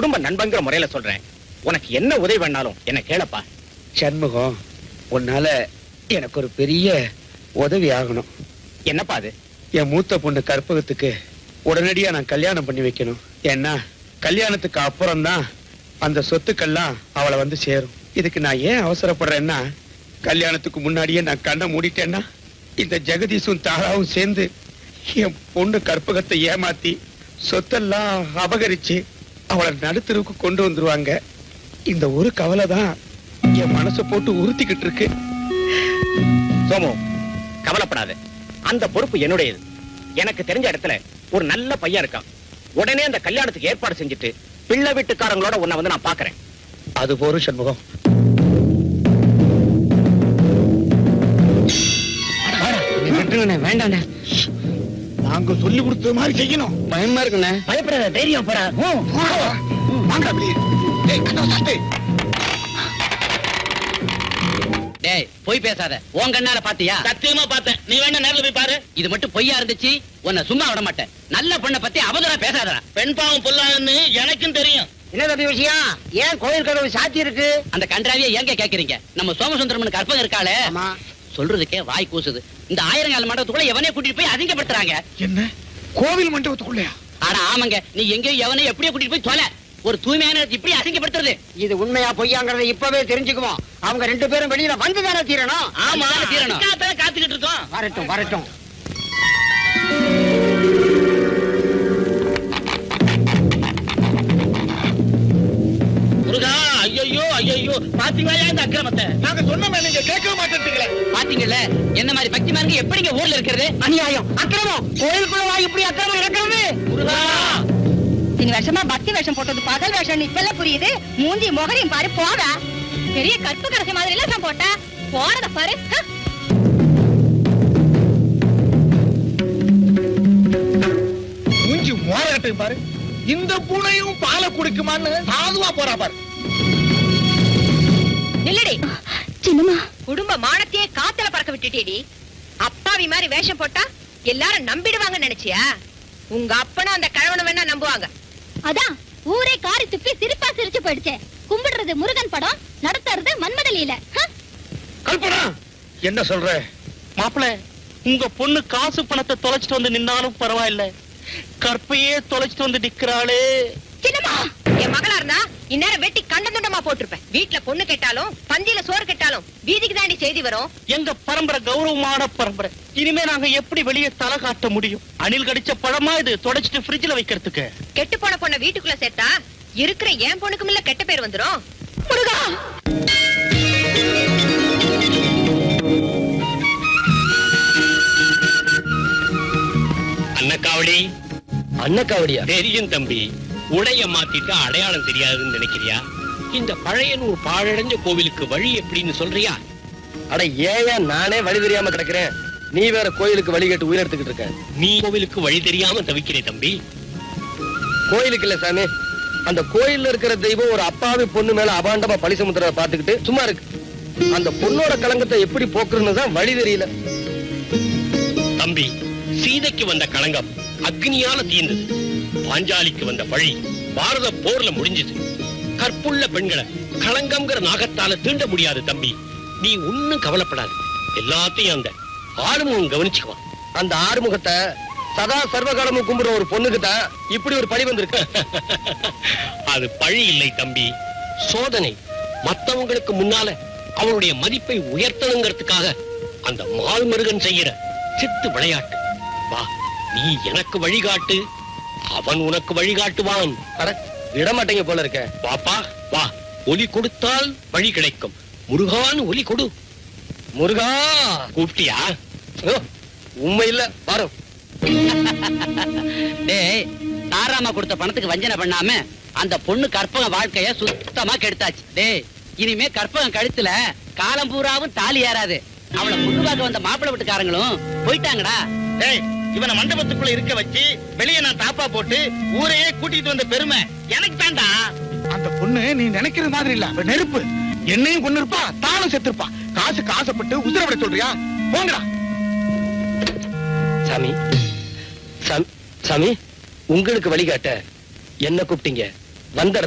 குடும்ப நண்பங்கிற முறையில சொல்றேன் உனக்கு என்ன உதவி வேணாலும் என்ன கேளப்பா சண்முகம் உன்னால எனக்கு ஒரு பெரிய உதவி ஆகணும் என்னப்பா அது என் மூத்த பொண்ணு கற்பகத்துக்கு உடனடியா நான் கல்யாணம் பண்ணி வைக்கணும் ஏன்னா கல்யாணத்துக்கு அப்புறம் தான் அந்த சொத்துக்கள்லாம் அவளை வந்து சேரும் இதுக்கு நான் ஏன் அவசரப்படுறேன்னா கல்யாணத்துக்கு முன்னாடியே நான் கண்ணை மூடிட்டேன்னா இந்த ஜெகதீஷும் தாராவும் சேர்ந்து என் பொண்ணு கற்பகத்தை ஏமாத்தி சொத்தெல்லாம் அபகரிச்சு அவளை நடுத்தருவுக்கு கொண்டு வந்துருவாங்க இந்த ஒரு கவலை தான் என் மனசை போட்டு உறுத்திக்கிட்டு இருக்கு சோமு கவலைப்படாத அந்த பொறுப்பு என்னுடையது எனக்கு தெரிஞ்ச இடத்துல ஒரு நல்ல பையன் இருக்கான் உடனே அந்த கல்யாணத்துக்கு ஏற்பாடு செஞ்சுட்டு பிள்ளை வீட்டுக்காரங்களோட உன்னை வந்து நான் பாக்குறேன் அது போரும் சண்முகம் வேண்டாண்ணே நாங்க சொல்லி கொடுத்தது மாதிரி செய்யணும் பயமா இருக்குண்ணே பயப்படாத தைரியம் போறா வாங்க அப்படியே டேய் கண்ணா சட்டை டேய் பொய் பேசாத உன் கண்ணால பாத்தியா சத்தியமா பார்த்தேன் நீ வேணா நேர்ல போய் பாரு இது மட்டும் பொய்யா இருந்துச்சு உன்னை சும்மா விட மாட்டேன் நல்ல பொண்ணை பத்தி அவதூறா பேசாதடா பெண் பாவம் பொல்லாதுன்னு எனக்கும் தெரியும் என்ன தம்பி விஷயம் ஏன் கோயில் கதவு சாத்தி இருக்கு அந்த கன்றாவிய ஏங்க கேக்குறீங்க நம்ம சோமசுந்தரமன் கற்பகம் இருக்காளே ஆமா சொல்றதுக்கே வாய் கூசுது இந்த ஆயிரங்கால மண்டபத்துக்குள்ள எவனே கூட்டிட்டு போய் அதிகப்படுத்துறாங்க என்ன கோவில் மண்டபத்துக்குள்ளயா ஆனா ஆமாங்க நீ எங்கேயும் எவனே எப்படியோ கூட்டிட்டு போய் தொலை ஒரு தூய்மையான இடத்தை இப்படி அசிங்கப்படுத்துறது இது உண்மையா பொய்யாங்கறத இப்பவே தெரிஞ்சுக்குவோம் அவங்க ரெண்டு பேரும் வெளியில வந்து தானே தீரணும் ஆமா தீரணும் அதுக்காகத்தான் காத்துக்கிட்டு இருக்கோம் வரட்டும் வரட்டும் முருகா ஐயோ ஐயோ பாத்தீங்களா இந்த அக்கிரமத்தை நாங்க சொன்னோமே நீங்க கேட்க மாட்டேன்றீங்களே பாத்தீங்கல்ல என்ன மாதிரி பக்தி மார்க்கு எப்படிங்க ஊர்ல இருக்கிறது அநியாயம் அக்கிரமம் கோயிலுக்குள்ள வா இப்படி அக்கிரமம் நடக்கிறது முருகா இத்தனை வருஷமா பக்தி வேஷம் போட்டது பகல் வேஷம் இப்பெல்லாம் புரியுது மூஞ்சி முகரையும் பாரு போக பெரிய கற்பு கரசி மாதிரி எல்லாம் போட்டா போறத பாரு ஹ. மூஞ்சி மோரகட்டு பாரு இந்த பூனையும் பாலை குடிக்குமான்னு சாதுவா போறா பாரு நில்லுடி சின்னம்மா குடும்ப மானத்தையே காத்துல பறக்க விட்டுட்டேடி அப்பாவி மாதிரி வேஷம் போட்டா எல்லாரும் நம்பிடுவாங்கன்னு நினைச்சியா உங்க அப்பனும் அந்த கழவனை வேணா நம்புவாங்க அதான் ஊரே காரி துப்பி சிரிப்பா சிரிச்சு போயிடுச்சே கும்பிடுறது முருகன் படம் நடத்துறது மன்மதலியில கல்பனா என்ன சொல்ற மாப்பிள உங்க பொண்ணு காசு பணத்தை தொலைச்சிட்டு வந்து நின்னாலும் பரவாயில்ல கற்பையே தொலைச்சிட்டு வந்து நிக்கிறாளே சின்னம்மா என் மகளா இருந்தா இந்நேரம் வெட்டி கண்ட துண்டமா போட்டிருப்பேன் வீட்டுல பொண்ணு கேட்டாலும் பந்தியில சோறு கேட்டாலும் வீதிக்கு தாண்டி செய்தி வரும் எங்க பரம்பரை கௌரவமான பரம்பரை இனிமே நாங்க எப்படி வெளியே தலை காட்ட முடியும் அணில் கடிச்ச பழமா இது தொடச்சிட்டு ஃப்ரிட்ஜ்ல வைக்கிறதுக்கு கெட்டு போன பொண்ண வீட்டுக்குள்ள சேர்த்தா இருக்கிற என் பொண்ணுக்கும் இல்ல கெட்ட பேர் வந்துரும் முருகா அன்னக்காவடி அன்னக்காவடியா தெரியும் தம்பி உடைய மாத்திட்டு அடையாளம் தெரியாதுன்னு நினைக்கிறியா இந்த பழையனூர் பாழடைஞ்ச கோவிலுக்கு வழி எப்படின்னு சொல்றியா அட ஏயா நானே வழி தெரியாம கிடக்குறேன் நீ வேற கோயிலுக்கு வழி கேட்டு உயிர் எடுத்துக்கிட்டு இருக்க நீ கோவிலுக்கு வழி தெரியாம தவிக்கிறே தம்பி கோயிலுக்கு இல்ல சாமி அந்த கோயில்ல இருக்கிற தெய்வம் ஒரு அப்பாவி பொண்ணு மேல அபாண்டமா பழி சுமத்துறத பாத்துக்கிட்டு சும்மா இருக்கு அந்த பொண்ணோட கலங்கத்தை எப்படி போக்குறதுன்னு தான் வழி தெரியல தம்பி சீதைக்கு வந்த களங்கம் அக்னியால தீர்ந்தது பாஞ்சாலிக்கு வந்த வழி பாரத போர்ல முடிஞ்சது கற்புள்ள பெண்களை களங்கம்ங்கிற நாகத்தால தீண்ட முடியாது தம்பி நீ ஒண்ணும் கவலைப்படாது எல்லாத்தையும் அந்த ஆளுமுகம் கவனிச்சுக்குவான் அந்த ஆறுமுகத்தை சதா சர்வகாலமும் கும்பிடுற ஒரு பொண்ணுக்கு தான் இப்படி ஒரு பழி வந்திருக்கு அது பழி இல்லை தம்பி சோதனை மத்தவங்களுக்கு முன்னால அவனுடைய மதிப்பை உயர்த்தணுங்கிறதுக்காக அந்த மால்மருகன் செய்யற சித்து விளையாட்டு வா நீ எனக்கு வழிகாட்டு அவன் உனக்கு வழிகாட்டுவான் அட விட மாட்டேங்க போல இருக்க வாப்பா வா ஒலி கொடுத்தால் வழி கிடைக்கும் முருகான் ஒலி கொடு முருகா கூப்பிட்டியா ஓ, உண்மை இல்ல பாரு டேய் தாராமா கொடுத்த பணத்துக்கு வஞ்சனை பண்ணாம அந்த பொண்ணு கற்பகம் வாழ்க்கைய சுத்தமா கெடுத்தாச்சு டேய் இனிமே கற்பகம் கழுத்துல காலம் பூராவும் தாலி ஏறாது அவளை பொண்ணுவாக்க வந்த மாப்பிள்ளை வீட்டுக்காரங்களும் போயிட்டாங்கடா டேய் இவனை மண்டபத்துக்குள்ள இருக்க வச்சு வெளியே நான் தாப்பா போட்டு ஊரையே கூட்டிட்டு வந்த பெருமை எனக்கு தான்டா அந்த பொண்ணு நீ நினைக்கிற மாதிரி இல்ல அவ நெருப்பு என்னையும் கொண்டு இருப்பா தானும் செத்துருப்பா காசுக்கு ஆசைப்பட்டு உதிரவிட சொல்றியா போங்கடா சாமி சாமி சாமி உங்களுக்கு வழிகாட்ட என்ன கூப்பிட்டீங்க வந்த